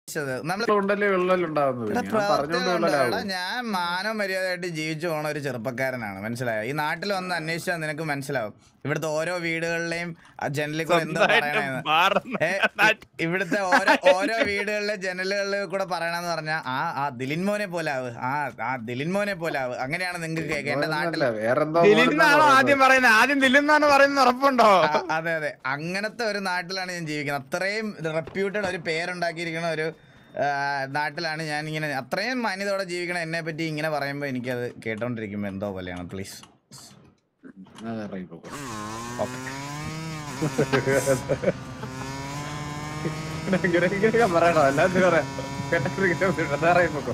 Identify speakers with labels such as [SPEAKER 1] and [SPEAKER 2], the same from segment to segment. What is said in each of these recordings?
[SPEAKER 1] ഉദ്ദേശിച്ചത് നമ്മൾ
[SPEAKER 2] ഉണ്ടല്ലേ വിള്ളലുണ്ടാവുന്നത്
[SPEAKER 1] ഇവിടെ
[SPEAKER 2] ഞാൻ
[SPEAKER 1] പ്രവർത്തനം
[SPEAKER 2] പറഞ്ഞോണ്ട്
[SPEAKER 1] ഉണ്ട്. എടാ,
[SPEAKER 2] വിള്ളലാവും
[SPEAKER 1] ഞാൻ മാനവ മര്യാദയായിട്ട് ജീവിച്ചു പോണ ഒരു ചെറുപ്പക്കാരനാണ് മനസ്സിലായോ ഈ നാട്ടിൽ വന്ന് അന്വേഷിച്ചാൽ നിനക്ക് മനസ്സിലാവും ഇവിടുത്തെ ഓരോ വീടുകളിലെയും ആ ജനലിൽ കൂടെ എന്താ പറയണേന്ന് ഏ, ഇ- ഇവിടുത്തെ ഓരോ ഓരോ വീടുകളിലെ ജനലുകളിൽ കൂടെ പറയണെന്ന് പറഞ്ഞാൽ ആ ആ ദിലിൻ മോനെ പോലെ ആവ് ആ ആ ദിലിൻ മോനെ പോലെ ആവ് അങ്ങനെയാണ് നിങ്ങൾക്ക് കേൾക്കുക എന്റെ നാട്ടിൽ
[SPEAKER 2] അല്ല, വേറെന്തോ
[SPEAKER 3] ദിലിന്നാണോ ആദ്യം പറയുന്നത് ആദ്യം ദിലിന്നാണ് പറയുന്നത് ഉറപ്പുണ്ടോ
[SPEAKER 1] ആ, അതെ അതെ അങ്ങനത്തെ ഒരു നാട്ടിലാണ് ഞാൻ ജീവിക്കുന്നത് അത്രയും റെപ്യൂട്ടഡ് ഒരു പേരുണ്ടാക്കിയിരിക്കുന്ന ഒരു ആ, നാട്ടിലാണ് ഞാൻ ഇങ്ങനെ അത്രയും മാന്യതയോടെ ജീവിക്കണം എന്നെ പറ്റി ഇങ്ങനെ പറയുമ്പോൾ എനിക്കത് കേട്ടോണ്ടിരിക്കുമ്പോൾ എന്തോ പോലെയാണ് പ്ലീസ്
[SPEAKER 2] അതെ, ഇറങ്ങി പോക്കോ.
[SPEAKER 1] ഓക്കെ
[SPEAKER 2] ഇങ്ങനെ- ഇങ്ങനെയൊക്കെ പറയണോ അല്ലാതെ പറയാം കേട്ടിട്ട് ഇങ്ങനെ വിടരുത്, ഇറങ്ങി പോക്കോ.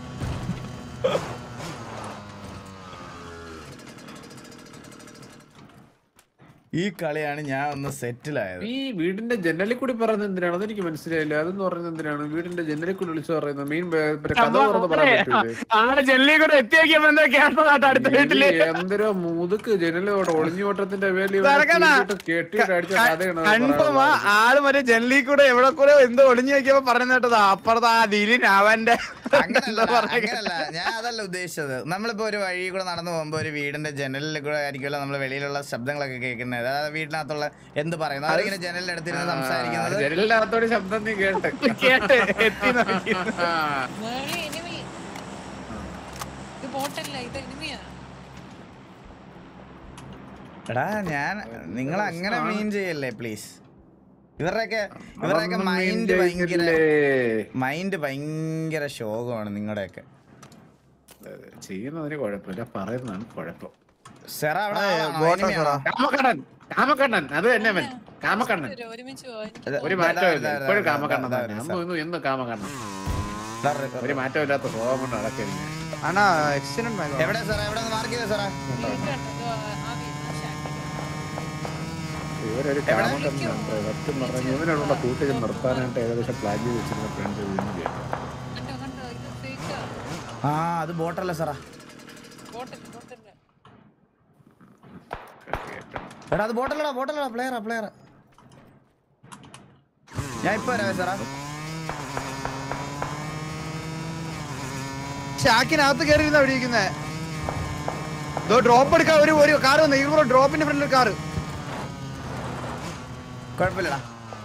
[SPEAKER 1] ഈ കളിയാണ് ഞാൻ ഒന്ന് സെറ്റിലായത്
[SPEAKER 2] ഈ വീടിന്റെ ജനലിൽ കൂടി പറയുന്നത് എന്തിനാണ് അതെനിക്ക് മനസ്സിലായില്ല അതെന്ന് പറയുന്നത് എന്തിനാണ് വീടിന്റെ ജനലിൽ കൂടി വിളിച്ചു പറയുന്നത് മെയിൻ കഥ തുറന്ന് പറയാൻ പറ്റൂലേ
[SPEAKER 3] ആടെ ജെല്ലി കൂടെ എത്തി നോക്കിയപ്പോ എന്താ കേട്ടതാട്ടോ അടുത്ത വീട്ടില്
[SPEAKER 2] ഈ എന്തരോ മുതുക്ക് ജനലോട് ഒളിഞ്ഞോട്ടത്തിന്റെ പേരിൽ
[SPEAKER 3] തരക്കണ.
[SPEAKER 2] കെട്ടിയിട്ട് അടിച്ച കഥയാണ് അത്
[SPEAKER 3] കൺഫേം
[SPEAKER 2] പറയാനുള്ളത്.
[SPEAKER 3] ആള് മറ്റേ ജെല്ലി കൂടെ എവിടെ കൂടെ എന്തോ ഒളിഞ്ഞു നോക്കിയപ്പോ പറയുന്ന കേട്ടതാ അപ്പുറത്ത് ആ ദിലിൻ അവന്റെ
[SPEAKER 1] അങ്ങനല്ല
[SPEAKER 3] എന്താ പറയാ
[SPEAKER 1] അങ്ങനല്ല ഞാൻ അതല്ല ഉദ്ദേശിച്ചത് നമ്മളിപ്പോ ഒരു വഴി കൂടെ നടന്നു പോകുമ്പോ ഒരു വീടിന്റെ ജനലിൽ കൂടെ ആയിരിക്കുമല്ലോ നമ്മൾ വെളിയിലുള്ള ശബ്ദങ്ങളൊക്കെ കേൾക്കുന്നത് അതായത് വീടിനകത്തുള്ള എന്ത് പറയുന്നു അവരിങ്ങനെ ജനലിന്റെ അടുത്തിരുന്ന് സംസാരിക്കുന്നത്
[SPEAKER 2] ജനലിനകത്തോടെ ശബ്ദം നീ കേട്ട്
[SPEAKER 3] കേട്ട് എത്തി നോക്കി
[SPEAKER 4] മേളി എനിമി ഇത് ബോട്ടല്ല ഇത് എനിമിയാ
[SPEAKER 1] എടാ ഞാൻ നിങ്ങൾ അങ്ങനെ മീൻ ചെയ്യല്ലേ പ്ലീസ് ഇവരുടെയൊക്കെ ഇവരുടെയൊക്കെ
[SPEAKER 2] അതൊന്നും
[SPEAKER 1] മൈൻഡ്
[SPEAKER 2] mean
[SPEAKER 1] ഭയങ്കര
[SPEAKER 2] ചെയ്യില്ലേ?
[SPEAKER 1] മൈൻഡ് ഭയങ്കര ശോകമാണ് നിങ്ങളുടെയൊക്കെ
[SPEAKER 2] ചെയ്യുന്നതിന് കുഴപ്പമില്ല പറയുന്നതാണ് കുഴപ്പം
[SPEAKER 1] സെറ അവിടെ
[SPEAKER 3] ആ,
[SPEAKER 1] ആളാണോ?
[SPEAKER 3] ബോട്ടാ
[SPEAKER 1] എനിമിയാണോ?
[SPEAKER 2] കാമക്കണ്ണൻ കാമക്കണ്ണൻ അത് തന്നെ അവൻ കാമക്കണ്ണൻ
[SPEAKER 4] ഒരു- ഒരുമിച്ച് പോവാൻ
[SPEAKER 1] ഇത്
[SPEAKER 2] ഒരു
[SPEAKER 1] ഇതാ,
[SPEAKER 2] മാറ്റവും
[SPEAKER 1] ഇതാ,
[SPEAKER 2] ഇല്ല
[SPEAKER 1] ഇതാ,
[SPEAKER 2] ഇപ്പോഴും
[SPEAKER 1] ഇതാ,
[SPEAKER 2] കാമക്കണ്ണൻ
[SPEAKER 1] ഇതാ,
[SPEAKER 2] തന്നെ
[SPEAKER 1] ഇതാ,
[SPEAKER 2] അന്നും ഇന്നും എന്നും കാമക്കണ്ണൻ
[SPEAKER 1] ഇതാ, ഇതാ,
[SPEAKER 2] ഒരു മാറ്റമില്ലാത്ത സ്വഭാവം കൊണ്ട് നടക്കുന്നു
[SPEAKER 3] ആണാ എക്സിഡന്റ്
[SPEAKER 1] എവിടെ സാറേ എവിടെ മാർക്ക് ചെയ്ത സാറേ
[SPEAKER 4] വീണ്ടുണ്ട് ഇത് ആ വീടിന്റെ ഷാക്കിൽ
[SPEAKER 2] ഇവരൊരു കാമക്കണ്ണനുണ്ട് സത്യം പറഞ്ഞു ഇവനോടുള്ള കൂട്ടുകാർ നിർത്താനായിട്ട് ഏകദേശം പ്ലാൻ ചെയ്ത് വെച്ചിരുന്ന ഫ്രണ്ട്
[SPEAKER 4] കണ്ടോ കണ്ടോ ഇത് ഫേക്കാ
[SPEAKER 1] ആ അത് ബോട്ടല്ല സാറാ
[SPEAKER 4] ബോട്ടല്ല ബോട്ടല്ല
[SPEAKER 1] എടാ അത് ബോട്ടല്ലടാ ബോട്ടല്ലടാ പ്ലെയറാ പ്ലെയർ ഞാൻ ഇപ്പൊ വരാവേ സാറാ
[SPEAKER 3] ഷാക്കിനകത്ത് കയറിയിരുന്ന അവിടെ ഇരിക്കുന്നേ ഡ്രോപ്പ് എടുക്കാൻ ഒരു ഒരു കാറ് വന്നു ഇവിടെ ഡ്രോപ്പിന്റെ ഫ്രണ്ടിൽ കാറ്
[SPEAKER 1] കുഴപ്പമില്ലടാ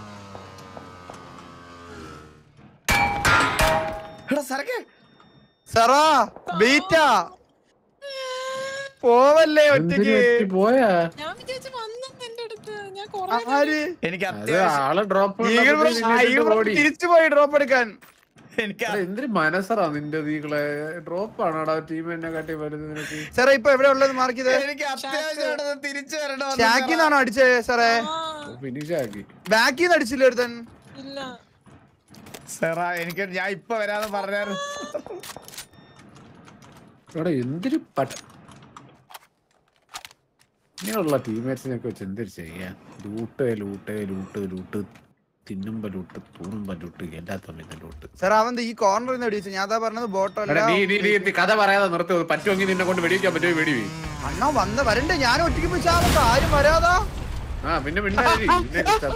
[SPEAKER 1] എടാ സരക്കേ
[SPEAKER 3] സറാ ബീറ്റ പോവല്ലേ ഒറ്റയ്ക്ക്
[SPEAKER 2] പോയാ
[SPEAKER 4] ഞാൻ വിചാരിച്ചു വന്നു എന്റെ അടുത്ത് ഞാൻ കൊറേ
[SPEAKER 3] ആര്
[SPEAKER 1] എനിക്ക്
[SPEAKER 2] അത്
[SPEAKER 1] അത്യാവശ്യം
[SPEAKER 2] ആള് ഡ്രോപ്പ്
[SPEAKER 3] ഈഗിൾ ബ്രോ- ആ, ഈഗിൾ ബ്രോ
[SPEAKER 2] ഓടി
[SPEAKER 3] തിരിച്ചു പോയി ഡ്രോപ്പ് എടുക്കാൻ
[SPEAKER 1] എനിക്ക്
[SPEAKER 2] എടാ, എന്തൊരു മനസ്സറാ നിന്റെ നീകളെ ഡ്രോപ്പ് ആണോടാ ടീം എന്നെ കാട്ടി വരുന്നത് നിനക്ക്
[SPEAKER 3] സാറേ ഇപ്പൊ എവിടെ ഉള്ളത് മാർക്ക് ചെയ്ത്
[SPEAKER 1] എനിക്ക് അത്യാവശ്യം തിരിച്ചു വരണോ
[SPEAKER 3] ഷാക്കിന്നാണോ അടിച്ചത് സാറേ
[SPEAKER 4] ആ
[SPEAKER 2] ഫിനിഷ് ആക്കി
[SPEAKER 3] ബാക്കിൽ നിന്ന് അടിച്ചില്ല ഒരുത്തൻ
[SPEAKER 4] ഇല്ല
[SPEAKER 1] സാറാ എനിക്ക് ഞാൻ ഇപ്പൊ വരാന്ന് പറഞ്ഞായിരുന്നു
[SPEAKER 2] എടാ എന്തൊരു പട്ട ഇങ്ങനെയുള്ള ടീമേറ്റ്സിനൊക്കെ വെച്ച് എന്തൊരു ചെയ്യാൻ ലൂട്ട് ലൂട്ട് ലൂട്ട് ലൂട്ട് തിന്നുമ്പോ ലൂട്ട് തൂണുമ്പോ ലൂട്ട് എല്ലാ സമയത്തും ലൂട്ട്
[SPEAKER 3] സാർ അവൻ ദേ ഈ കോർണറിൽ നിന്ന് അടിച്ചു ഞാൻ അതാ പറഞ്ഞത് ബോട്ടോ
[SPEAKER 2] എടാ, നീ നീ നീ നീ കഥ പറയാതെ നിർത്തി പറ്റുമെങ്കിൽ നിന്നെ കൊണ്ട് വെടിവെക്കാൻ പറ്റുമോ വെടി വീ
[SPEAKER 3] അണ്ണാ വന്ന് വരണ്ടേ ഞാൻ ഒറ്റയ്ക്ക് പോയി ചാവട്ടെ ആരും വരാതാ
[SPEAKER 2] ആ പിന്നെ മിണ്ടാതിരി. നിന്നെ ച-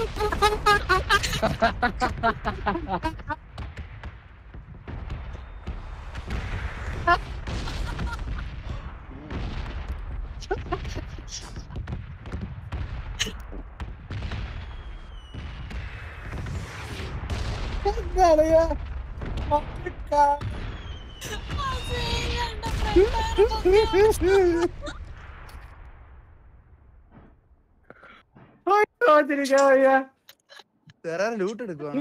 [SPEAKER 2] അയ്യോ, ചിരിക്കാൻ വയ്യ.
[SPEAKER 3] വേറെ ലൂട്ട് എടുക്കുവാണ്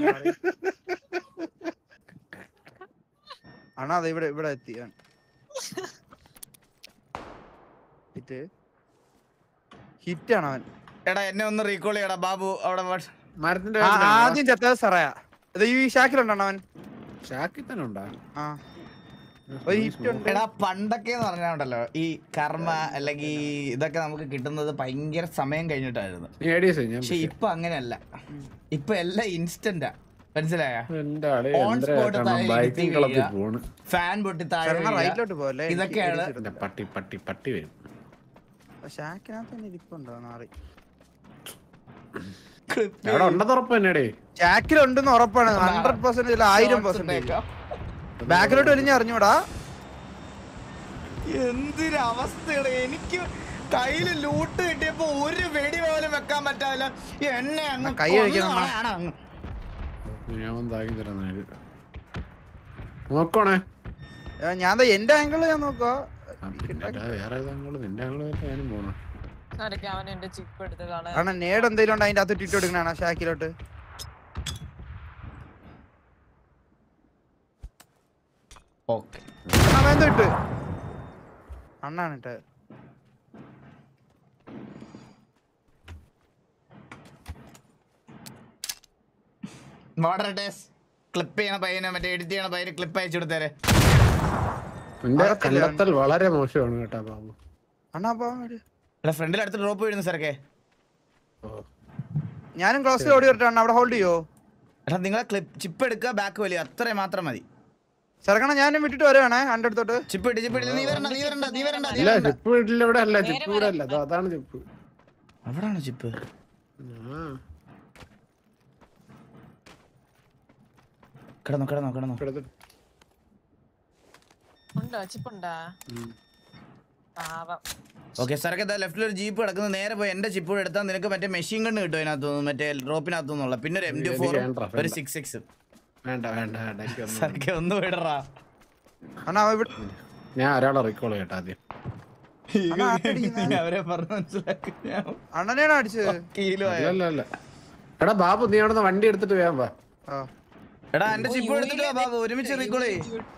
[SPEAKER 3] അണ്ണാ അതെ ഇവിടെ ഇവിടെ എത്തി ഹിറ്റ് ഹിറ്റ് ആണ് അവൻ
[SPEAKER 1] എടാ എന്നെ ഒന്ന് റീകോൾ ചെയ്യടാ ബാബു അവിടെ വ-
[SPEAKER 2] മരത്തിന്റെ
[SPEAKER 3] ആ,
[SPEAKER 2] വേരിലാണോ?
[SPEAKER 3] ആദ്യം ചത്തത് സറയാ ഇത് ഈ ഷാക്കിലുണ്ടാണ് അവൻ
[SPEAKER 2] ഷാക്കിൽ തന്നെ ഉണ്ടാ
[SPEAKER 3] ആ ഒരു ഹിറ്റ് ഉണ്ട്
[SPEAKER 1] എടാ പണ്ടൊക്കെ എന്ന് പറഞ്ഞാണ്ടല്ലോ ഈ കർമ്മ അല്ലെങ്കിൽ ഇതൊക്കെ നമുക്ക് കിട്ടുന്നത് ഭയങ്കര സമയം കഴിഞ്ഞിട്ടായിരുന്നു
[SPEAKER 2] നീ ഏടിയസ് ഞാൻ
[SPEAKER 1] പക്ഷെ ഇപ്പൊ അങ്ങനെയല്ല ഇപ്പൊ എല്ലാം ഇൻസ്റ്റന്റാ മനസ്സിലായ
[SPEAKER 2] എന്റെ ആളെ
[SPEAKER 1] On
[SPEAKER 2] എന്തര
[SPEAKER 1] spot
[SPEAKER 2] കാരണം
[SPEAKER 1] താഴെ
[SPEAKER 2] ബൈക്കിംഗ്
[SPEAKER 1] ഇരുത്തി
[SPEAKER 2] കളത്തിൽ
[SPEAKER 1] വീഴുക.
[SPEAKER 2] പോണ്
[SPEAKER 1] ഫാൻ പൊട്ടി താഴെ
[SPEAKER 3] സാറിന്
[SPEAKER 1] വീഴുക.
[SPEAKER 3] റൈറ്റിലോട്ട് പോകല്ലേ
[SPEAKER 1] ഇതൊക്കെയാണ്
[SPEAKER 2] എന്റെ പട്ടി പട്ടി പട്ടി വരും
[SPEAKER 3] ഷാക്കിനകത്ത് തന്നെ ഇരിപ്പുണ്ടോ നാറി
[SPEAKER 2] എവിടെ ഉണ്ടെന്ന് ഉറപ്പ് തന്നെടേ
[SPEAKER 3] ജാക്കിലുണ്ടെന്ന് ഉറപ്പാണ് ഹൺഡ്രഡ് പെർസെന്റ് ആയിരം പെർസെന്റ് ബാക്കിലോട്ട് വലിഞ്ഞ അറിഞ്ഞൂടാ
[SPEAKER 1] എന്തൊരവസ്ഥയാണ് എനിക്ക് കയ്യില് ലൂട്ട് കിട്ടിയപ്പോ ഒരു വെടി പോലും വെക്കാൻ പറ്റാവില്ല എന്നെ അങ്ങ്
[SPEAKER 3] കൈ കഴിക്കണം അമ്മ.
[SPEAKER 1] കൊന്നതാണ് അങ്ങ്.
[SPEAKER 2] ഞാൻ താങ്ങി തരാൻ നോക്കണേ
[SPEAKER 3] ഏ, ഞാൻ ദാ എന്റെ ആംഗിള് ഞാൻ നോക്കുക
[SPEAKER 2] വേറെ ഏതാങ്കളും നിന്റെ ആംഗിളും ഞാനും പോണു
[SPEAKER 4] നടക്കാൻ അവൻ എന്റെ ചിപ്പ് എടുത്ത് കാണാൻ
[SPEAKER 3] കാരണം നേട് എന്തെങ്കിലും ഉണ്ട് അതിന്റെ അകത്ത് ഇട്ട് കൊടുക്കണ ഷാക്കിലോട്ട്
[SPEAKER 1] ഓക്കെ
[SPEAKER 3] അവൻ എന്തോ ഇട്ട് അണ്ണാണ് ഇട്ട്
[SPEAKER 1] മോഡറേറ്റേഴ്സ് ക്ലിപ്പ് ചെയ്യണ പയ്യനെ മറ്റേ എഡിറ്റ് ചെയ്യണ പയ്യന് ക്ലിപ്പ് അയച്ചു കൊടുത്തേരെ
[SPEAKER 2] നിന്റെ
[SPEAKER 3] അകത്തില്ല.
[SPEAKER 2] കണ്ടെത്തൽ വളരെ മോശമാണ് കേട്ടാ ബാബു
[SPEAKER 3] അണ്ണാ അപ്പൊ
[SPEAKER 1] എടാ ഫ്രണ്ടിൽ അടുത്ത് ഡ്രോപ്പ് വീഴുന്നു സാറൊക്കെ
[SPEAKER 2] ഓ.
[SPEAKER 3] ഞാനും ക്ലാസ്സിൽ ഓടി വരട്ടെ അണ്ണ അവിടെ ഹോൾഡ് ചെയ്യോ
[SPEAKER 1] എടാ നിങ്ങളെ ക്ലിപ്പ് ചിപ്പ് എടുക്കുക ബാക്ക് വലിയ അത്രയും മാത്രം മതി
[SPEAKER 3] ചെറുക്കണ ഞാനും വിട്ടിട്ട് വരുവാണേ ഹണ്ട് എടുത്തോട്ട്
[SPEAKER 1] ചിപ്പ് ഇട്ട് ചിപ്പ് ഇട്ട് നീ വരണ്ട നീ വരണ്ട നീ വരണ്ട നീ
[SPEAKER 2] ഇല്ല
[SPEAKER 1] വരണ്ട
[SPEAKER 2] ചിപ്പ് വീട്ടിൽ ഇവിടെ അല്ല ചിപ്പ് ഇവിടെ അല്ല ദാ അതാണ് ചിപ്പ്
[SPEAKER 1] അവിടാണ് ചിപ്പ്
[SPEAKER 2] ആ
[SPEAKER 1] കിടന്നു കിടന്നു കിടന്നു
[SPEAKER 2] ഇപ്പൊ എടുത്തിട്ട്
[SPEAKER 4] ഉണ്ടോ ചിപ്പുണ്ടാ
[SPEAKER 2] ഉം.
[SPEAKER 4] പാവം
[SPEAKER 1] ഓക്കെ സാറൊക്കെ ലെഫ്റ്റിൽ ഒരു ജീപ്പ് കിടക്കുന്നു നേരെ പോയി എന്റെ ചിപ്പ് കൂടെ എടുത്താൽ നിനക്ക് മറ്റേ മെഷീൻ ഗണ്ണ് കിട്ടും അതിനകത്ത് നിന്ന് മറ്റേ ഡ്രോപ്പിനകത്ത് നിന്നുള്ള പിന്നെ ഒരു എം ടു
[SPEAKER 2] എനിക്ക്
[SPEAKER 1] ഫോറും
[SPEAKER 2] വേണ്ട,
[SPEAKER 1] ഒരു
[SPEAKER 2] വേണ്ട.
[SPEAKER 1] സിക്സ് സിക്സ്
[SPEAKER 2] വേണ്ട വേണ്ട വേണ്ട എനിക്കൊന്നും
[SPEAKER 1] സാറൊക്കെ ഒന്ന് വിടറാ
[SPEAKER 3] അണ്ണാ അവൻ ഇവിടെ
[SPEAKER 2] ഞാൻ ഒരാളെ റീകോൾ ചെയ്യട്ടെ ആദ്യം
[SPEAKER 3] അണ്ണാ, ആട്ടടിക്കുന്നെ.
[SPEAKER 1] അവരെ പറഞ്ഞു മനസ്സിലാക്കി ഞാൻ
[SPEAKER 3] അണ്ണനെയാണോ അടിച്ചത്
[SPEAKER 1] കീലോ ആയോ?
[SPEAKER 2] അല്ല അല്ല എടാ ബാബു നീ അവിടെ വണ്ടി എടുത്തിട്ട് വേഗം വാ
[SPEAKER 3] ആ
[SPEAKER 1] എടാ എന്റെ ചിപ്പ് എടുത്തിട്ട് വാ ബാബു ഒരുമിച്ച് റീകോളേ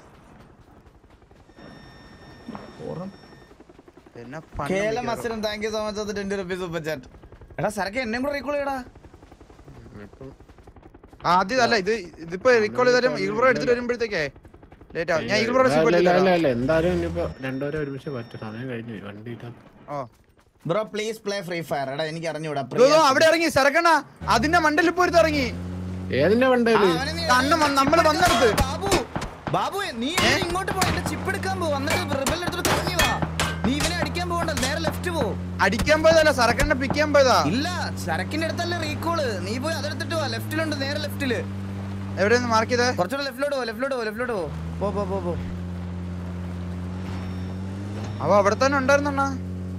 [SPEAKER 3] പിന്നെ
[SPEAKER 1] കേല മത്സരം താങ്ക് യു സോ മച്ച് അത് ട്വന്റി റുപ്പീസ് സൂപ്പർ ചാറ്റ് എടാ സരക്ക് എന്നെ കൂടെ റീകോൾ ചെയ്യടാ
[SPEAKER 2] ഇപ്പം
[SPEAKER 3] ആദ്യം അല്ല ഇത് ഇതിപ്പോ റീകോൾ ചെയ്താലും ഈഗിൾ എടുത്തിട്ട് വരുമ്പോഴത്തേക്കേ ലേറ്റ് ആവും ഞാൻ ഈഗിൾ
[SPEAKER 2] അല്ല, അല്ല അല്ല
[SPEAKER 3] ബ്രോ
[SPEAKER 2] അല്ല എന്തായാലും ഇനിയിപ്പോ രണ്ടുപേരും ഒരുമിച്ച് പറ്റും സമയം കഴിഞ്ഞു വണ്ടി ഇട്ടാ
[SPEAKER 3] ഓ
[SPEAKER 1] bro please play Free Fire എടാ എനിക്ക് അറിഞ്ഞൂടാ
[SPEAKER 3] ദോ, ദോ, അവിടെ ഇറങ്ങി സരക്കണ അതിന്റെ മണ്ടലിൽ പോയിട്ട് ഇറങ്ങി
[SPEAKER 2] ഏതിന്റെ വണ്ടേല്
[SPEAKER 3] അന്ന് വന്ന് നമ്മള് വന്നെടുത്ത്
[SPEAKER 1] ബാബു ബാബു നീ എങ്ങനെ ഇങ്ങോട്ട് പോ എന്റെ ചിപ്പ് എടുക്കാൻ പോ വന്നിട്ട് റിബൽ എടുത്തിട്ട് തുടങ്ങി വാ നീ ഇവനെ അടിക്കാൻ പോകണ്ട നേരെ ലെഫ്റ്റ് പോ
[SPEAKER 3] അടിക്കാൻ പോയതല്ല സരക്കണ്ണ പിക്ക് ചെയ്യാൻ പോയതാ
[SPEAKER 1] ഇല്ല സരക്കിന്റെ അടുത്തല്ലേ റീകോള് നീ പോയി അതെടുത്തിട്ട് വാ ലെഫ്റ്റിലുണ്ട് നേരെ ലെഫ്റ്റില്
[SPEAKER 3] എവിടെയൊന്ന് മാർക്ക് ചെയ്തേ
[SPEAKER 1] കുറച്ചുകൂടെ ലെഫ്റ്റിലോട്ട് പോ ലെഫ്റ്റിലോട്ട് പോ ലെഫ്റ്റിലോട്ട് പോ പോ പോ പോ പോ
[SPEAKER 3] അവ അവിടെ തന്നെ ഉണ്ടായിരുന്നണ്ണാ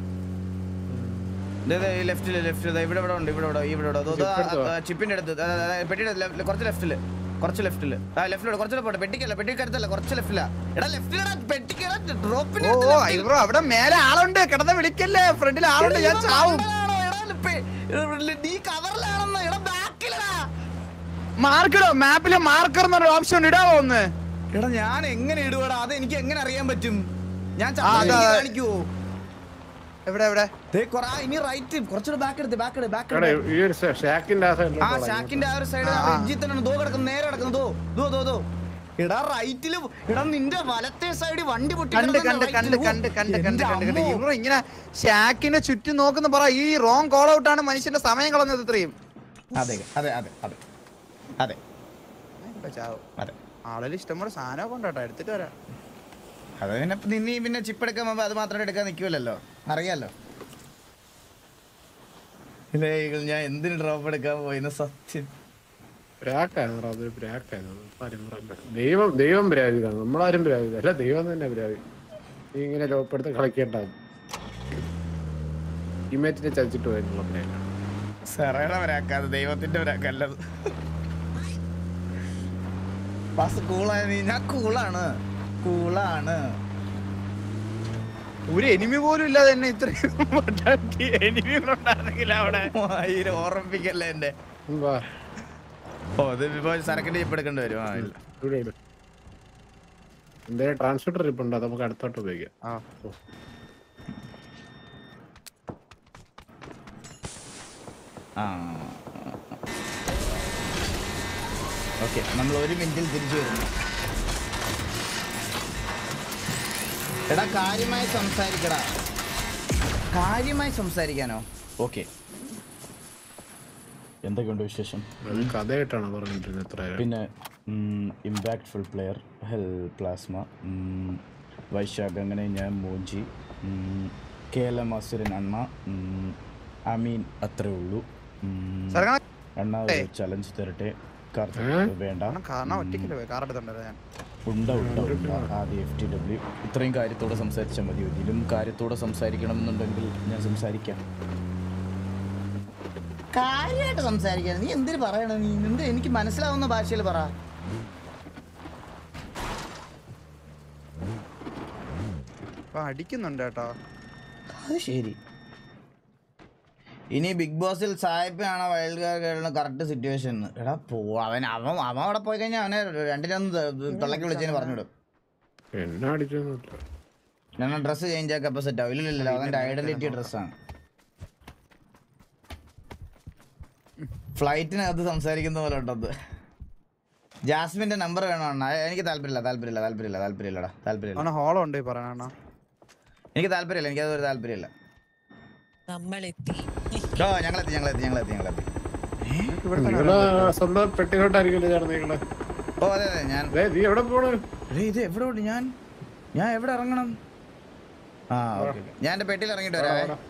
[SPEAKER 1] ദേ, ദേ, ഈ ലെഫ്റ്റില് ലെഫ്റ്റ് ഇവിടെ ഇവിടെ ഉണ്ട് ഇവിടെ ഇവിടെ ഈ ഇവിടെ ഇവിടെ. ദോ, ദോ,
[SPEAKER 2] Chip എടുത്തോ?
[SPEAKER 1] ആ, ചിപ്പിന്റെ അടുത്ത് ആ, ആ, ആ, പെട്ടിയുടെ ലെ- കുറച്ച് ലെഫ്റ്റില് കുറച്ച് ലെഫ്റ്റില് ആ ലെഫ്റ്റിലോട്ട് കുറച്ചുകൂടെ പോട്ടെ പെട്ടിക്കല്ല പെട്ടിക്ക് അടുത്തല്ല കുറച്ച് ലെഫ്റ്റിലാ എടാ ലെഫ്റ്റിലടാ പെട്ടിക്കടാ ഡ്രോപ്പിന്
[SPEAKER 3] ഓ ഓ ബ്രോ അവിടെ മേലെ ആളുണ്ട് കിടന്ന് വിളിക്കല്ലേ ഫ്രണ്ടിൽ ആളുണ്ട് ഞാൻ ചാവും
[SPEAKER 1] നീ കവറിലാണെന്ന് എടാ ബാക്കിലടാ
[SPEAKER 3] മാർക്കിടോ മാപ്പില് മാർക്കർ എന്നൊരു ഓപ്ഷൻ ഇടാവോ ഒന്ന്
[SPEAKER 1] എടാ ഞാൻ എങ്ങനെ ഇടുവടാ അത് എനിക്ക് എങ്ങനെ അറിയാൻ പറ്റും ഞാൻ
[SPEAKER 3] ആ, അതാ.
[SPEAKER 1] കാണിക്കുവോ
[SPEAKER 3] എവിടെ എവിടെ
[SPEAKER 1] ദേ കൊറ ആ, ഇനി റൈറ്റ് കുറച്ചുകൂടെ ബാക്ക് എടുത്ത് ബാക്ക് എടുത്ത് ബാക്ക്
[SPEAKER 2] എടാ ഈ ഒരു ഷ- ഷാക്കിന്റെ ആ
[SPEAKER 1] ആ
[SPEAKER 2] സൈഡിലോട്ട്
[SPEAKER 1] ഷാക്കിന്റെ ആ ഒരു സൈഡ്
[SPEAKER 3] ആ, ആ.
[SPEAKER 1] എഡ്ജിൽ തന്നെ ദോ കിടക്കുന്നു നേരെ കിടക്കുന്നു ദോ ദോ ദോ ദോ എടാ റൈറ്റില് എടാ നിന്റെ വലത്തെ സൈഡ് വണ്ടി പൊട്ടി
[SPEAKER 3] കണ്ട്
[SPEAKER 1] കിടക്കുന്ന
[SPEAKER 3] കണ്ട് കണ്ട്
[SPEAKER 1] right ല്.
[SPEAKER 3] കണ്ട് കണ്ട്
[SPEAKER 1] എന്റെ
[SPEAKER 3] കണ്ട് കണ്ട് കണ്ട്
[SPEAKER 1] അമ്മോ.
[SPEAKER 3] ഇവർ ഇങ്ങനെ ഷാക്കിനെ ചുറ്റും നോക്കുന്ന പറ ഈ റോങ് കോൾ ഔട്ട് ആണ് മനുഷ്യന്റെ സമയം കളഞ്ഞത് ഇത്രയും
[SPEAKER 1] അതെ അതെ അതെ അതെ അതെ
[SPEAKER 3] ഇപ്പൊ ചാവും
[SPEAKER 1] അതെ
[SPEAKER 3] ആളിൽ ഇഷ്ടംപോലെ സാധനമൊക്കെ ഉണ്ടോ എടുത്തിട്ട് വരാം
[SPEAKER 1] അത് പിന്നെ നീ- നീ പിന്നെ ചിപ്പ് എടുക്കാൻ പോകുമ്പോ അത് മാത്രം എടുക്കാൻ നിൽക്കുമല്ലോ അറിയാലോ ഇല്ലേ ഈഗിൾ, ഞാൻ എന്തിന് ഡ്രോപ്പ് എടുക്കാൻ പോയിന്ന് സത്യം
[SPEAKER 2] ബ്രാക്കായിരുന്നു അതൊരു ബ്രാക്കായിരുന്നു ആരും പറയണ്ട. ദൈവം ദൈവം ബ്രാഗിതാണ് നമ്മളാരും ബ്രാഗില്ല അല്ല ദൈവം തന്നെ ബ്രാഗി നീ ഇങ്ങനെ ലോപ്പെടുത്ത് കളിക്കേണ്ട ടീമേറ്റിനെ ചതിച്ചിട്ട് പോയിട്ടുള്ള ബ്രാഗാണ്
[SPEAKER 1] സെറയുടെ വരാക്കാതെ ദൈവത്തിന്റെ വരാക്കല്ലത് ബസ് കൂളായ നീ ഞാൻ കൂളാണ് കൂളാണ്
[SPEAKER 3] ഒരു എനിമി പോലും ഇല്ലാതെ തന്നെ ഇത്രയും എനിമികളുണ്ടായിരുന്നെങ്കിൽ അവിടെ
[SPEAKER 1] ആയിരം ഓർമ്മിപ്പിക്കല്ലേ എന്റെ
[SPEAKER 2] വാ
[SPEAKER 1] ഓ ഇത് ഇപ്പൊ സരക്കിന്റെ ചിപ്പ് എടുക്കേണ്ടി വരും ആ ഇല്ല
[SPEAKER 2] ഇവിടെ ഇവിടെ എന്തായാലും ട്രാൻസ്മിറ്റർ ഇപ്പൊ ഉണ്ട് അത് നമുക്ക് അടുത്തോട്ട് ഉപയോഗിക്കാം
[SPEAKER 3] ആ
[SPEAKER 2] ഓ.
[SPEAKER 1] ആ ഓക്കെ നമ്മൾ ഒരു മിനിറ്റിൽ തിരിച്ചു വരുന്നു എടാ കാര്യമായി സംസാരിക്കടാ കാര്യമായി സംസാരിക്കാനോ ഓക്കെ എന്തൊക്കെയുണ്ട് വിശേഷം
[SPEAKER 2] അത് കഥയായിട്ടാണ് പറഞ്ഞിട്ടിരുന്നത് എത്ര
[SPEAKER 1] പിന്നെ ഇമ്പാക്ട്ഫുൾ പ്ലെയർ ഹെൽ പ്ലാസ്മ വൈശാഖ് അങ്ങനെ ഞാൻ മോജി കേല മാസുരൻ അണ്ണ ഉം, അമീൻ അത്രേ ഉള്ളൂ ഉം,
[SPEAKER 3] സർക്കണ
[SPEAKER 1] അണ്ണാ ഒരു ചലഞ്ച് തരട്ടെ കാർത്തിക് വേണ്ട
[SPEAKER 3] കാരണം കാരണം ഒറ്റയ്ക്കല്ലേ പോയി കാർ എടുത്തോണ്ടല്ലോ ഞാൻ
[SPEAKER 1] ഉണ്ട ഉണ്ട ഉണ്ട ആദ്യ എഫ് ടി ഡബ്ല്യു ഇത്രയും കാര്യത്തോടെ സംസാരിച്ചാൽ മതി ഇതിലും കാര്യത്തോടെ സംസാരിക്കണമെന്നുണ്ടെങ്കിൽ ഞാൻ സംസാരിക്കാം കാര്യമായിട്ട് സംസാരിക്കാൻ നീ എന്തിനു പറയണ നീ എന്ത് എനിക്ക് മനസ്സിലാവുന്ന ഭാഷയിൽ പറ
[SPEAKER 3] അപ്പൊ അടിക്കുന്നുണ്ട് കേട്ടോ
[SPEAKER 1] അത് ശരി ഇനി ബിഗ് ബോസിൽ സായിപ്പാണ് വൈൽഡ് കാർഡ് കറക്റ്റ് സിറ്റുവേഷൻ എടാ പോ അവൻ അവൻ അവൻ അവിടെ പോയി കഴിഞ്ഞാൽ അവനെ രണ്ടിനൊന്ന് തൊള്ളക്ക് വിളിച്ചതിന് പറഞ്ഞിടും
[SPEAKER 2] എന്നെ അടിച്ചൊന്നുമില്ല
[SPEAKER 1] ഞാൻ ഡ്രസ്സ് ചേഞ്ച് ആക്കി അപ്പൊ സെറ്റ് ആവും ഇല്ലല്ലോ അവന്റെ ഐഡന്റിറ്റി ഡ്രസ്സാണ് ഫ്ലൈറ്റിനകത്ത് സംസാരിക്കുന്ന പോലെ ഉണ്ടത് ജാസ്മിന്റെ നമ്പർ വേണോ അണ്ണാ എനിക്ക് താല്പര്യമില്ല താല്പര്യമില്ല താല്പര്യമില്ല താല്പര്യമില്ലടാ താല്പര്യമില്ല
[SPEAKER 3] അവനെ ഹോളോ ഉണ്ട് ഈ പറയണ
[SPEAKER 1] എനിക്ക് താല്പര്യമില്ല എനിക്ക് അതൊരു താല്പര്യമില്ല
[SPEAKER 4] നമ്മളെത്തി
[SPEAKER 1] ഓ ഞങ്ങളെത്തി ഞങ്ങളെത്തി ഞങ്ങളെത്തി ഞങ്ങളെത്തി
[SPEAKER 2] നിങ്ങള് സ്വന്തം പെട്ടികൊട്ടായിരിക്കില്ലേ ചേർന്ന് നിങ്ങള്
[SPEAKER 1] ഓ അതെ അതെ ഞാൻ
[SPEAKER 2] ദേ, നീ എവിടെ പോണ്
[SPEAKER 1] എടേ, ഇത് എവിടെ ഉണ്ട് ഞാൻ ഞാൻ എവിടെ ഇറങ്ങണം ആ ഓക്കെ ഞാൻ എന്റെ പെട്ടിയിൽ ഇറങ്ങിട്ട് വരാവേ
[SPEAKER 2] അവിടെ.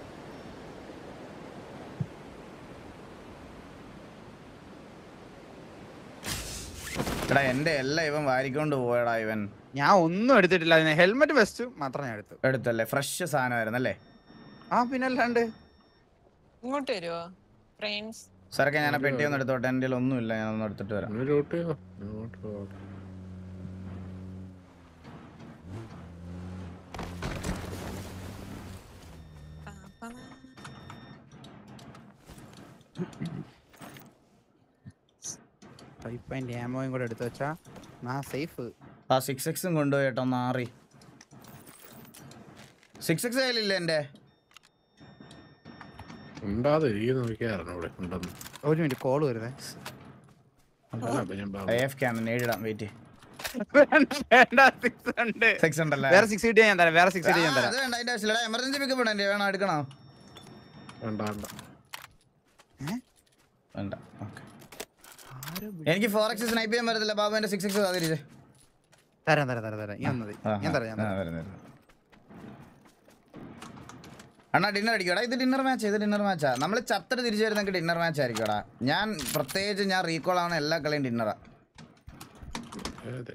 [SPEAKER 1] എടാ എന്റെ എല്ലാം ഇവൻ വാരിക്കൊണ്ട് പോയടാ ഇവൻ
[SPEAKER 3] ഞാൻ ഒന്നും എടുത്തിട്ടില്ല ഹെൽമെറ്റ് വെസ്റ്റ് മാത്രം ഞാൻ എടുത്തു
[SPEAKER 1] എടുത്തല്ലേ ഫ്രഷ് സാധനമായിരുന്നു അല്ലേ
[SPEAKER 3] ആ പിന്നെ അല്ലാണ്ട്
[SPEAKER 4] ഇങ്ങോട്ട് വരുവോ ഫ്രണ്ട്സ്
[SPEAKER 1] സാറൊക്കെ ഞാൻ ആ പെട്ടി ഒന്ന് എടുത്തോട്ടെ എൻ്റെ ഒന്നുമില്ല ഞാൻ ഒന്ന് എടുത്തിട്ട് വരാം
[SPEAKER 2] ഒന്ന് route ചെയ്തോ. ഇങ്ങോട്ട് പോകട്ടെ.
[SPEAKER 3] ഫൈവ് പോയിന്റ് ആമോയും കൂടെ എടുത്തു വെച്ചാ നാ സേഫ്
[SPEAKER 1] ആ സിക്സ് എക്സും കൊണ്ടുപോയി കേട്ടോ ഒന്ന് ആറി സിക്സ് എക്സ് കയ്യിലില്ല എൻ്റെ
[SPEAKER 2] ഉണ്ടാതെ ഇരിക്കുന്ന നോക്കിയായിരുന്നു ഇവിടെ ഉണ്ടെന്ന്
[SPEAKER 3] ഒരു മിനിറ്റ് കോൾ വരുന്നേ
[SPEAKER 2] അതാണ് അപ്പൊ ഞാൻ
[SPEAKER 1] ഐ
[SPEAKER 2] പറഞ്ഞത്.
[SPEAKER 1] എഫ് ക്യാൻ നേരിടാം വെയിറ്റ്
[SPEAKER 3] വേണ്ട സിക്സ് ഉണ്ട്
[SPEAKER 1] സിക്സ് ഉണ്ടല്ലേ
[SPEAKER 3] വേറെ സിക്സ് കിട്ടിയാ ഞാൻ തരാം വേറെ സിക്സ് കിട്ടിയാ ഞാൻ
[SPEAKER 1] ആ,
[SPEAKER 3] തരാം
[SPEAKER 1] അത് വേണ്ട അതിന്റെ ആവശ്യമില്ല എമർജൻസി പിക്കപ്പ് ഉണ്ട് എൻ്റെ വേണം എടുക്കണോ
[SPEAKER 2] വേണ്ട വേണ്ട
[SPEAKER 1] വേണ്ട ഓക്കെ എനിക്ക് ഫോർ എക്സ് സ്നൈപ്പ് ചെയ്യാൻ പറ്റത്തില്ല ബാബു എൻ്റെ സിക്സ് എക്സ് അതിരിച്ചേ
[SPEAKER 3] തരാം തരാം തരാം തരാം ഞാൻ മതി ഞാൻ തരാം ഞാൻ തരാം
[SPEAKER 1] അണ്ണാ ഡിന്നർ അടിക്കടാ ഇത് ഡിന്നർ മാച്ച് ഇത് ഡിന്നർ മാച്ചാ നമ്മൾ ചത്തട്ട് തിരിച്ചു വരുന്നെങ്കിൽ ഡിന്നർ മാച്ച് ആയിരിക്കടാ ഞാൻ പ്രത്യേകിച്ച് ഞാൻ റീകോൾ ആവുന്ന എല്ലാ കളിയും ഡിന്നറാ
[SPEAKER 2] അതെ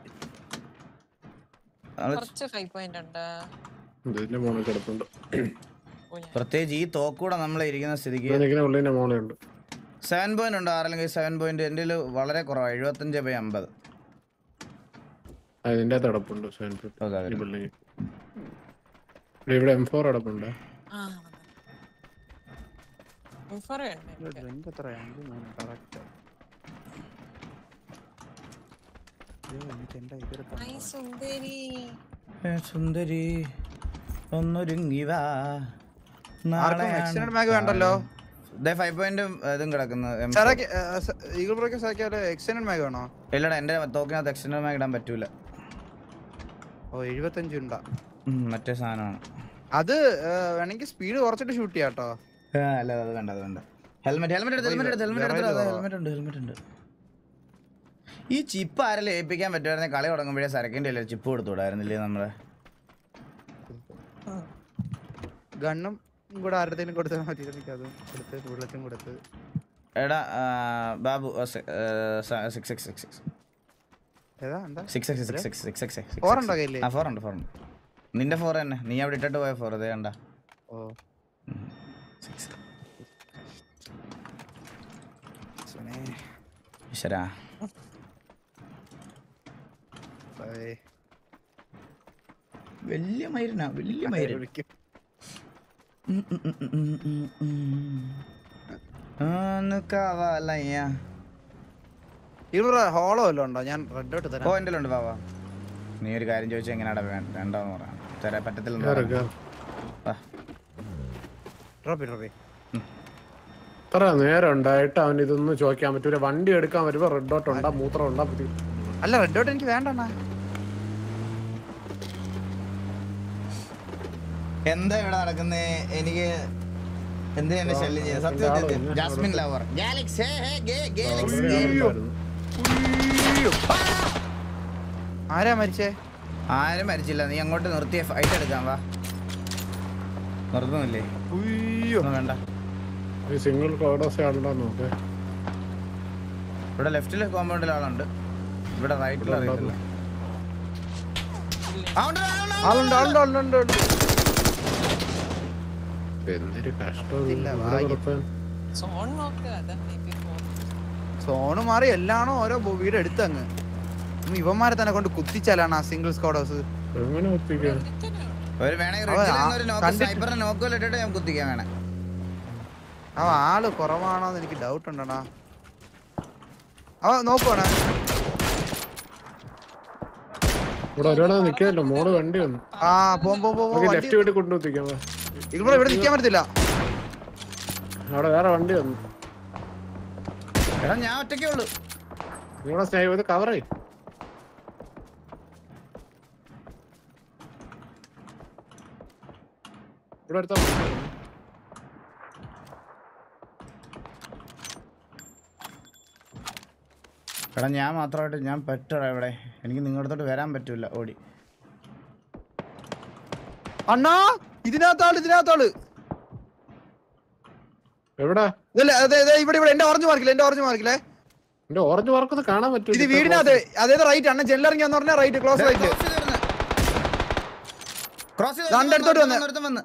[SPEAKER 4] കുറച്ച് ഫൈവ് പോയിന്റ് ഉണ്ട്
[SPEAKER 2] ഇതിന്റെ മോളിൽ കിടപ്പുണ്ട്
[SPEAKER 4] ഓ, ഞാൻ-
[SPEAKER 1] പ്രത്യേകിച്ച് ഈ തോക്കൂടെ നമ്മൾ ഇരിക്കുന്ന സ്ഥിതിക്ക്
[SPEAKER 2] ഇവിടെ നിൽക്കുന്ന ഉള്ളിന്റെ മോളിൽ ഉണ്ട്
[SPEAKER 1] സെവൻ പോയിന്റ് ഉണ്ട് ആറല്ലെങ്കിൽ സെവൻ പോയിന്റ് എൻ്റെ വളരെ കുറവാണ് എഴുപത്തഞ്ച് ബൈ അമ്പത്
[SPEAKER 2] അതിന്റെ അകത്ത് കിടപ്പുണ്ട് സെവൻ ഫിഫ്റ്റി
[SPEAKER 1] ഓക്കെ
[SPEAKER 2] ഈ ബിൽഡിംഗ് ഇവിടെ എം ഫോർ കിടപ്പുണ്ട്
[SPEAKER 4] ആ ഇൻഫോർ വേണ്ടേ എനിക്ക്?
[SPEAKER 3] ഡ്രിങ്ക് എത്രയാ അഞ്ച് മൂന്ന് കറക്റ്റ് എനിക്ക് എന്റെ ഇതൊരു
[SPEAKER 4] ഐ സുന്ദരി
[SPEAKER 1] സുന്ദരി ഒന്നൊരുങ്ങി വാ
[SPEAKER 3] ആർക്കും എക്സ്റ്റൻഡ് മാഗ് വേണ്ടല്ലോ
[SPEAKER 1] ഫൈവ് പോയിന്റും ഇതും കിടക്കുന്നു M4.
[SPEAKER 3] സാറേ ഈഗിൾ ബ്രോക്ക് സാക്കിയാല് എക്സ്റ്റൻഡ് മാഗ് വേണോ
[SPEAKER 1] ഇല്ലടാ എൻ്റെ തോക്കിനകത്ത് എക്സ്റ്റൻഡർ മാഗ് ഇടാൻ പറ്റൂല
[SPEAKER 3] ഓ എഴുപത്തഞ്ച് ഉണ്ടാ
[SPEAKER 1] ഉം, മറ്റേ സാധനമാണ്
[SPEAKER 3] അത് വേണമെങ്കിൽ സ്പീഡ് കുറച്ചിട്ട് ഷൂട്ട് ചെയ്യാം കേട്ടോ
[SPEAKER 1] ആ, അല്ല അത് വേണ്ട അത് വേണ്ട ഹെൽമെറ്റ് ഹെൽമെറ്റ് എടുത്ത് ഹെൽമെറ്റ് എടുത്ത് ഹെൽമെറ്റ് എടുത്ത്
[SPEAKER 3] വിറയില്
[SPEAKER 1] ഹെൽമെറ്റ് ഉണ്ട് ഹെൽമെറ്റ് ഉണ്ട് ഈ ചിപ്പ് ആരെല്ലാം ഏൽപ്പിക്കാൻ പറ്റുമായിരുന്നെ കളി തുടങ്ങുമ്പോഴേ സരക്കിൻ്റെ അല്ലേ ചിപ്പ് കൊടുത്തുവിടായിരുന്നില്ലേ നമ്മളെ
[SPEAKER 3] ഗണ്ണും കൂടെ ആരുടെയും കൊടുത്താൽ മതി എനിക്ക് അതും കൊടുത്ത് ബുള്ളറ്റും കൊടുത്ത്
[SPEAKER 1] എടാ ആ, Babu six six six six
[SPEAKER 3] ഏതാ എന്താ
[SPEAKER 1] six six six six six six six
[SPEAKER 3] four ഉണ്ടോ കയ്യില്
[SPEAKER 1] ആ ഫോർ ഉണ്ട് ഫോർ ഉണ്ട് നിന്റെ ഫോർ തന്നെ നീ അവിടെ ഇട്ടിട്ട് പോയ ഫോർ ഇതേ കണ്ട
[SPEAKER 3] ഓ
[SPEAKER 1] സിക്സ്
[SPEAKER 3] സുനേ.
[SPEAKER 1] ഈശ്വരാ
[SPEAKER 3] ബൈ.
[SPEAKER 1] വലിയ മൈരനാ വലിയ മൈരൻ
[SPEAKER 3] വിളിക്കും.
[SPEAKER 1] ഉം, ഉം, ഉം, ഉം, ഉം, ഉം. ആന്ന് കാവാലയ്യ.
[SPEAKER 3] ഈഗിൾ ബ്രോ ഹോളോ വല്ലതും ഉണ്ടോ ഞാൻ റെഡ് ഔട്ട്
[SPEAKER 1] ഓ
[SPEAKER 3] തരാം
[SPEAKER 1] എൻ്റെ ഉണ്ട് ബാബാ നീ ഒരു കാര്യം ചോദിച്ചാൽ എങ്ങനെയാടാ വേ- വേണ്ടോന്ന് പറയാം തരാൻ പറ്റത്തില്ലെന്ന്
[SPEAKER 2] കേറ്,
[SPEAKER 1] പറയാം.
[SPEAKER 2] കേറ്.
[SPEAKER 1] വാ.
[SPEAKER 3] ഡ്രോപ്പ് ഡ്രോപ്പ്
[SPEAKER 2] ഇത്ര നേരം ഉണ്ടായിട്ട് അവൻ ഇതൊന്നും ചോദിക്കാൻ പറ്റൂല വണ്ടി എടുക്കാൻ വരുമ്പോ റെഡ് ഡോട്ട് ഉണ്ടാ മൂത്രം ഉണ്ടാ പറ്റി
[SPEAKER 3] അല്ല റെഡ് ഔട്ട് എനിക്ക് വേണ്ട അണ്ണാ
[SPEAKER 1] എന്താ ഇവിടെ നടക്കുന്നേ എനിക്ക് എന്തിനാ എന്നെ ശല്യം ചെയ്യുന്നത് സത്യം സത്യം ജാസ്മിൻ ലവർ ഗാലക്സി ഗാലക്സി
[SPEAKER 3] ആരാ മരിച്ചേ
[SPEAKER 1] ആരും മരിച്ചില്ല നീ അങ്ങോട്ട് നിർത്തിയ ഫൈറ്റ് എടുക്കാൻ വാ നിർത്തുന്നില്ലേ
[SPEAKER 3] ഉയ്യോ
[SPEAKER 1] ഒന്നും വേണ്ട
[SPEAKER 2] സിംഗിൾ കോഡോസ് ആണല്ലോ നോക്ക്
[SPEAKER 1] ഇവിടെ ലെഫ്റ്റില് കോമ്പൗണ്ടിൽ ആളുണ്ട് ഇവിടെ റൈറ്റിൽ അറിയത്തില്ല ആ, ഉണ്ട്, ഉണ്ട്, ഉണ്ട്,
[SPEAKER 3] ആളുണ്ട് ആളുണ്ട് ആളുണ്ട് ഉണ്ട്
[SPEAKER 2] എന്തൊരു കഷ്ടം
[SPEAKER 3] ഇല്ല,
[SPEAKER 2] ഇവിടെ
[SPEAKER 3] ഭാഗ്യം.
[SPEAKER 2] നിർത്താൻ.
[SPEAKER 4] സോൺ നോക്കുക അതാ maybe phone.
[SPEAKER 3] സോണ് മാറി എല്ലാണോ ഓരോ ബോ- വീട് എടുത്തങ്ങ് ഇനി ഇവന്മാരെ തന്നെ കൊണ്ട് കുത്തിച്ചാലാണ് ആ സിംഗിൾ സ്കോഡ് ഹൗസ്
[SPEAKER 2] എങ്ങനെ ഒത്തിക്കാൻ
[SPEAKER 4] ഒരുത്തനേ ഉള്ളൂ.
[SPEAKER 1] ഒരു വേണമെങ്കിൽ
[SPEAKER 3] അവൻ ആ-
[SPEAKER 1] ഒരു നോക്ക്
[SPEAKER 3] കണ്ടിട്ട്-
[SPEAKER 1] സ്നൈപ്പറിനെ നോക്കുമല്ലോ ഇട്ടിട്ട് ഞാൻ കുത്തിക്കാൻ വേണേ
[SPEAKER 3] അവ ആള് കുറവാണോ എന്ന് എനിക്ക് ഡൗട്ട് ഉണ്ടടാ അവ നോക്കുവാണ്
[SPEAKER 2] ഇവിടെ ഒരാളെ നിൽക്കാനല്ലോ മോള് വണ്ടി വന്നു
[SPEAKER 3] ആ പോ പോ പോ പോ, വണ്ടി
[SPEAKER 2] ലെഫ്റ്റ് വീട്ടിൽ കൊണ്ടുവത്തിക്കാൻ
[SPEAKER 3] ഇവിടെ ഇവിടെ നിൽക്കാൻ പറ്റത്തില്ല
[SPEAKER 2] അവിടെ വേറെ വണ്ടി വന്നു
[SPEAKER 1] എടാ ഞാൻ ഒറ്റയ്ക്കേ ഉള്ളൂ
[SPEAKER 2] നിങ്ങളെ സ്നേഹം ഇത് കവറേ ഇവിടെ അടുത്ത
[SPEAKER 1] എടാ ഞാൻ മാത്രമായിട്ട് ഞാൻ പറ്റടാ ഇവിടെ എനിക്ക് നിങ്ങളുടെ അടുത്തോട്ട് വരാൻ പറ്റൂല ഓടി
[SPEAKER 3] അണ്ണാ ഇതിനകത്താള് ഇതിനകത്താള്
[SPEAKER 2] എവിടെ
[SPEAKER 3] ഇതല്ലേ അതെ അതെ ഇവിടെ ഇവിടെ എന്റെ ഓറഞ്ച് മാർക്കില്ലേ എന്റെ ഓറഞ്ച് മാർക്കില്ലേ
[SPEAKER 2] എന്റെ ഓറഞ്ച് വർക്കൊന്ന് കാണാൻ
[SPEAKER 3] ഇത്
[SPEAKER 2] പറ്റും
[SPEAKER 3] വീടിനകത്ത് അതേത് റൈറ്റ് അണ്ണൻ ജെല്ലറിങ്ങി എന്ന് പറഞ്ഞാൽ റൈറ്റ് ക്ലോസ് റൈറ്റ്
[SPEAKER 1] ക്രോസ്
[SPEAKER 3] ദാണ്ടെ അടുത്തോട്ട് വന്ന്.
[SPEAKER 1] വന്ന്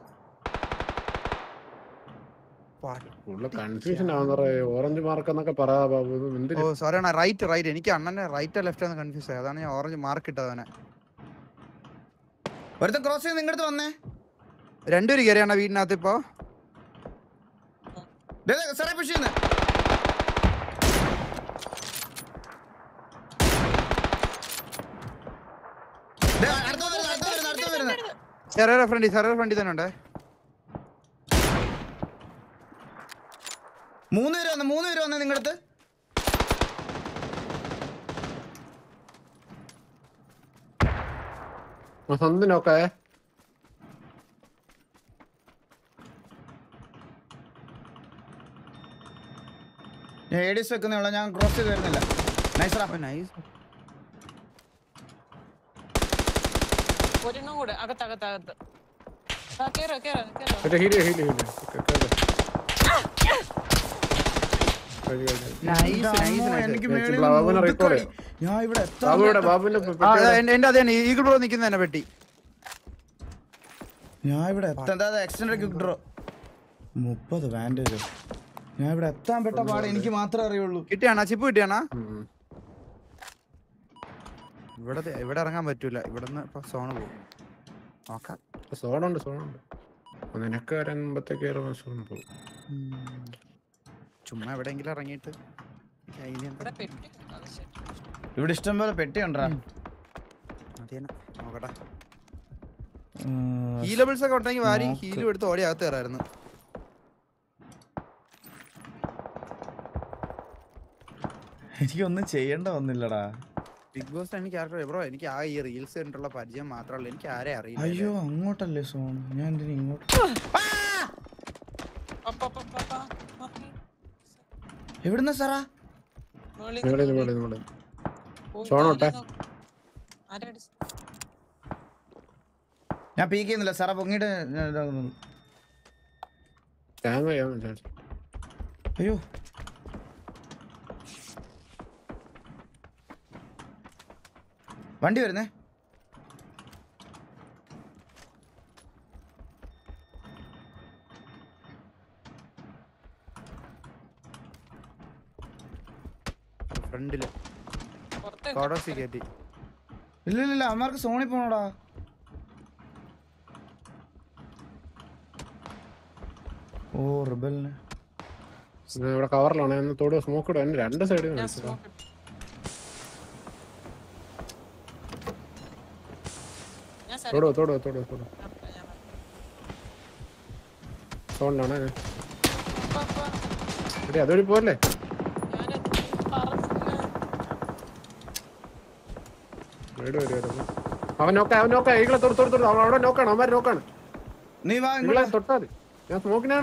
[SPEAKER 2] ഫുള്ള് കൺഫ്യൂഷൻ ആവുന്ന ഓറഞ്ച് മാർക്ക് എന്നൊക്കെ പറയാ ബാബു ഇത്
[SPEAKER 3] ഓ
[SPEAKER 2] എന്തിന്
[SPEAKER 3] സോറി അണ്ണാ റൈറ്റ് റൈറ്റ് എനിക്ക് അണ്ണനെ റൈറ്റ് ലെഫ്റ്റ് ആണ് കൺഫ്യൂസ് ആയത് അതാണ് ഞാൻ ഓറഞ്ച് മാർക്ക് ഇട്ടത് അവനെ
[SPEAKER 1] ഒരുത്തൻ ക്രോസ് ചെയ്ത് നിങ്ങളുടെ അടുത്ത് വന്നേ
[SPEAKER 3] രണ്ടുപേര് കയറിയാണ് വീടിനകത്ത് ഇപ്പൊ
[SPEAKER 1] ദേ, ദേ, സാറേ പുഷ് ചെയ്യുന്നു ദേ, അടുത്ത വരുന്നു, അടുത്ത വരുന്നു, അടുത്ത വരുന്നു.
[SPEAKER 3] ചെറിയ ഫ്രണ്ടി ചെറിയ ഫ്രണ്ടി തന്നെ ഉണ്ട്
[SPEAKER 1] മൂന്ന് പേര് വന്ന് മൂന്ന് പേര് വന്നേ നിങ്ങളുടെ അടുത്ത്
[SPEAKER 2] സ്വന്തനൊക്കെ
[SPEAKER 1] ഞാൻ ഏഡീസ് വെക്കുന്നേ ഞാൻ ക്രോസ് ചെയ്ത് വരുന്നില്ല നൈസറാ
[SPEAKER 3] നൈസ്
[SPEAKER 4] ഒരെണ്ണം കൂടെ അകത്ത് അകത്ത് അകത്ത് ആ കേറോ കേറോ കേറോ
[SPEAKER 2] മറ്റേ ഹീല് ഹീല് ഹീല്
[SPEAKER 3] നൈസ്
[SPEAKER 1] എൻ്റെ
[SPEAKER 3] നൈസ്
[SPEAKER 1] അമ്മോ,
[SPEAKER 3] നൈസ്
[SPEAKER 1] എനിക്ക്
[SPEAKER 2] ഞാൻ
[SPEAKER 1] മേളിൽ
[SPEAKER 2] ബാബുവിനെ
[SPEAKER 1] നിന്ന്
[SPEAKER 2] record
[SPEAKER 1] ഒതുക്കടി. ഞാൻ ഇവിടെ എത്താൻ
[SPEAKER 2] ബാബുവിടെ
[SPEAKER 1] പറ്റാ-
[SPEAKER 2] ബാബുവിന്റെ
[SPEAKER 3] ആ അതെ, എന്റെ എന്റെ അതെ ഈഗിൾ ബ്രോ നിൽക്കുന്ന തന്നെ പെട്ടി
[SPEAKER 1] ഞാൻ ഇവിടെ എത്താൻ എക്സ്റ്റൻഡ് ക്വിക്ക് ഡ്രോ മുപ്പത് ബാൻഡേജ് ഞാൻ ഇവിടെ എത്താൻ പെട്ട പാടെ എനിക്ക് മാത്രമേ അറിയുള്ളൂ
[SPEAKER 3] കിട്ടിയാണോ ചിപ്പ് കിട്ടിയാണോ
[SPEAKER 2] ഉം.
[SPEAKER 3] ഇവിടെ ഇവിടെ ഇറങ്ങാൻ പറ്റൂല ഇവിടുന്ന് ഇപ്പൊ സോണ് പോകും നോക്കാം
[SPEAKER 2] സോണുണ്ട് സോണുണ്ട് അപ്പൊ നിനക്ക് വരാൻ മുമ്പത്തേക്ക് കയറുമ്പോൾ സോൺ പോകും
[SPEAKER 3] ഉം. ചുമ്മാ എവിടെയെങ്കിലും ഇറങ്ങിയിട്ട് അതിന് എന്താ?
[SPEAKER 4] ഇവിടെ പെട്ടി അത് ശരി
[SPEAKER 1] ഇവിടെ ഇഷ്ടം പോലെ പെട്ടി ഉണ്ടാ
[SPEAKER 3] അത് തന്നെ. നോക്കട്ടെ ഹീലബിൾസ് ഒക്കെ ഉണ്ടെങ്കിൽ വാരി
[SPEAKER 1] നോക്ക്.
[SPEAKER 3] ഹീലും എടുത്ത് ഓടി അകത്ത് കയറായിരുന്നു
[SPEAKER 1] എനിക്കൊന്നും ചെയ്യേണ്ട വന്നില്ലടാ
[SPEAKER 3] ബിഗ് ബോസ് എനിക്ക് ആർക്കും ബ്രോ എനിക്ക് ആ ഈ റീൽസ് കണ്ടിട്ടുള്ള പരിചയം മാത്രമല്ല എനിക്ക് ആരെ അറിയില്ല
[SPEAKER 1] അയ്യോ അങ്ങോട്ടല്ലേ സോൺ ഞാൻ എന്തിനാ ഇങ്ങോട്ട്
[SPEAKER 4] അപ്പ അപ്പ അപ്പ അപ്പ. മമ്മി.
[SPEAKER 1] എവിടുന്ന സാറാ
[SPEAKER 4] മുകളിൽ
[SPEAKER 2] മുകളിൽ
[SPEAKER 4] നിന്ന്
[SPEAKER 2] മുകളിൽ മുകളിൽ
[SPEAKER 4] പോയി
[SPEAKER 2] സോണോട്ടെ.
[SPEAKER 4] താഴെ നോക്ക്. ആരാ അടിച്ചത്?
[SPEAKER 1] ഞാൻ പീക്ക് ചെയ്യുന്നില്ല സാറാ പൊങ്ങിട്ട് ഞാൻ ഇതാക്കുന്നു.
[SPEAKER 2] ടാങ് ചെയ്യാൻ ചാൻസ്
[SPEAKER 1] അയ്യോ വണ്ടി വരുന്നേ
[SPEAKER 3] ഫ്രണ്ടില്
[SPEAKER 4] പുറത്ത്
[SPEAKER 3] കോഡോസി കയറ്റി
[SPEAKER 1] ഇല്ല ഇല്ല ഇല്ല അമ്മമാർക്ക് സോണി പോണോടാ ഓ റിബലിന്
[SPEAKER 2] ഇവിടെ കവറിലാണ് എന്ന് തോട് സ്മോക്ക് ഇടും എന്നെ രണ്ട് സൈഡിൽ
[SPEAKER 4] ഞാൻ smoke ഇട്ടു. ഞാൻ സര-
[SPEAKER 2] തോടോ തോടോ തോടോ തോടോ
[SPEAKER 4] ഞാൻ- ഞാൻ-
[SPEAKER 2] സോണിലാണ്
[SPEAKER 4] അപ്പ അപ്പ.
[SPEAKER 2] എടി അതുവഴി പോരല്ലേ
[SPEAKER 4] ഞാനത് പറഞ്ഞില്ല.
[SPEAKER 2] വീട് വരുമായിരുന്നു അവൻ നോക്ക അവൻ നോക്ക ഈകളെ തൊട്ട് തൊട്ട് തൊട്ട് അവൻ അവിടെ നോക്കാണ് അവന്മാർ നോക്കാണ്
[SPEAKER 1] നീ വാ
[SPEAKER 2] ഈകളെ
[SPEAKER 1] ഇങ്ങോട്ട്
[SPEAKER 2] തൊട്ടാ മതി ഞാൻ സ്മോക്കിനാണ്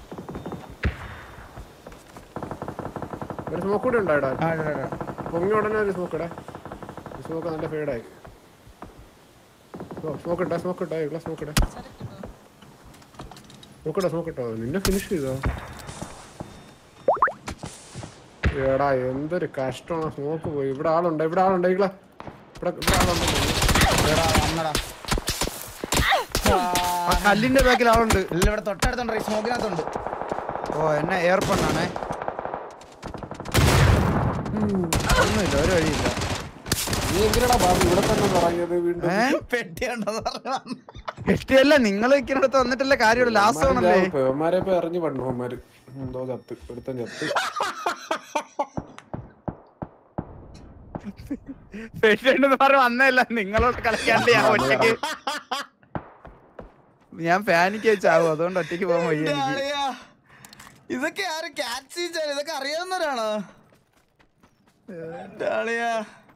[SPEAKER 2] ഒരു സ്മോക്ക് കൂടി ഉണ്ടായിടാ
[SPEAKER 1] ആ, ഇടാ, ഇടാ.
[SPEAKER 2] പൊങ്ങി ഉടനെ ഒരു സ്മോക്ക് ഇടാ സ്മോക്ക് നല്ല ഫേഡായി സ്മോക്ക് ഇട്ടാ സ്മോക്ക് ഇട്ടാ ഈകളെ സ്മോക്ക് ഇടാ
[SPEAKER 4] സരക്കിട്ടോ?
[SPEAKER 2] സ്മോക്ക് ഇടാ സ്മോക്ക് ഇട്ടോ നിന്നെ ഫിനിഷ് ചെയ്തോ എടാ എന്തൊരു കഷ്ടമാണ് സ്മോക്ക് പോയി ഇവിടെ ആളുണ്ട് ഇവിടെ ആളുണ്ട് ഇവിടെ ഇവിടെ ഇവിടെ ആളുണ്ട്
[SPEAKER 1] എടാ, വന്നെടാ.
[SPEAKER 3] ആ കല്ലിന്റെ ബാക്കിൽ ആളുണ്ട്
[SPEAKER 1] ഇല്ല ഇവിടെ തൊട്ടടുത്തുണ്ട് ഈ സ്മോക്കിനകത്തുണ്ട്
[SPEAKER 3] ഓ എന്നെ എയർപണ്ണാണേ ഒന്നുമില്ല ഒരു വഴിയില്ല
[SPEAKER 2] നീ എന്തിനാടാ ബാബു ഇവിടെ തന്നെ പറഞ്ഞത് വീണ്ടും
[SPEAKER 3] ഏ
[SPEAKER 1] പെട്ടിയുണ്ടെന്ന് പറഞ്ഞു വന്നു.
[SPEAKER 3] കെട്ടിയല്ല നിങ്ങൾ ഇരിക്കുന്നിടത്ത് വന്നിട്ടല്ലേ കാര്യമുള്ളൂ ലാസ്റ്റ് ആണല്ലേ
[SPEAKER 2] പേമാരെ ഇപ്പൊ എറിഞ്ഞു പണ്ണുമാര് എന്തോ ചത്ത് ഒരുത്തൻ ചത്ത്
[SPEAKER 3] പേഷ്യന്റ് പറഞ്ഞ് വന്നല്ല നിങ്ങളോട് കളിക്കാണ്ട് ഞാൻ ഒറ്റയ്ക്ക് ഞാൻ പാനിക്ക് വെച്ചാവും അതുകൊണ്ട് ഒറ്റയ്ക്ക് പോകാൻ വയ്യ
[SPEAKER 1] എന്റെ
[SPEAKER 3] എനിക്ക്
[SPEAKER 1] ആളിയാ. ഇതൊക്കെ ആര് ക്യാച്ച് ചെയ്താൽ ഇതൊക്കെ അറിയാവുന്നവരാണോ എന്റെ ആളിയാ.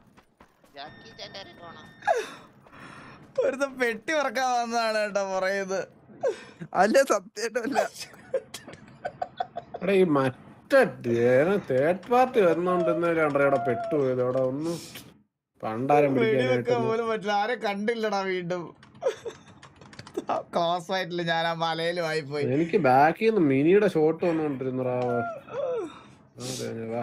[SPEAKER 1] ഒരുത്തൻ പെട്ടി പറക്കാൻ വന്നതാണ് കേട്ടോ പറയുന്നത്
[SPEAKER 3] അല്ല സത്യമായിട്ടല്ല
[SPEAKER 2] എടാ ഈ മറ്റേ തേർഡ് പാർട്ടി വന്നോണ്ടിരുന്നവരാണ് ഇവിടെ പെട്ടുപോയത് അവിടെ ഒന്നും പണ്ടാരം
[SPEAKER 1] വെടിവെക്കാൻ
[SPEAKER 2] പിടിക്കാനായിട്ട്
[SPEAKER 1] പോലും പറ്റില്ല ആരെ കണ്ടില്ലടാ വീണ്ടും ക്ലോസ് ആയിട്ടില്ല ഞാൻ ആ മലയിലുമായി പോയി
[SPEAKER 2] എനിക്ക് ബാക്കിൽ നിന്ന് മിനിയുടെ ഷോട്ട് വന്നോണ്ടിരുന്നടാ വാ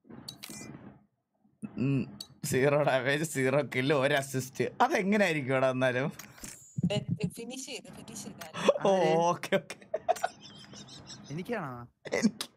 [SPEAKER 1] സീറോ ഡാമേജ് സീറോ കില്ല് ഒരു അസിസ്റ്റ് അതെങ്ങനെയായിരിക്കും ഇവിടെ എന്നാലും
[SPEAKER 4] ഫിനിഷ് ചെയ്ത് ഫിനിഷ് ചെയ്ത്
[SPEAKER 1] ഓ ഓക്കെ ഓക്കെ
[SPEAKER 3] എനിക്കാണോ
[SPEAKER 1] എനിക്ക്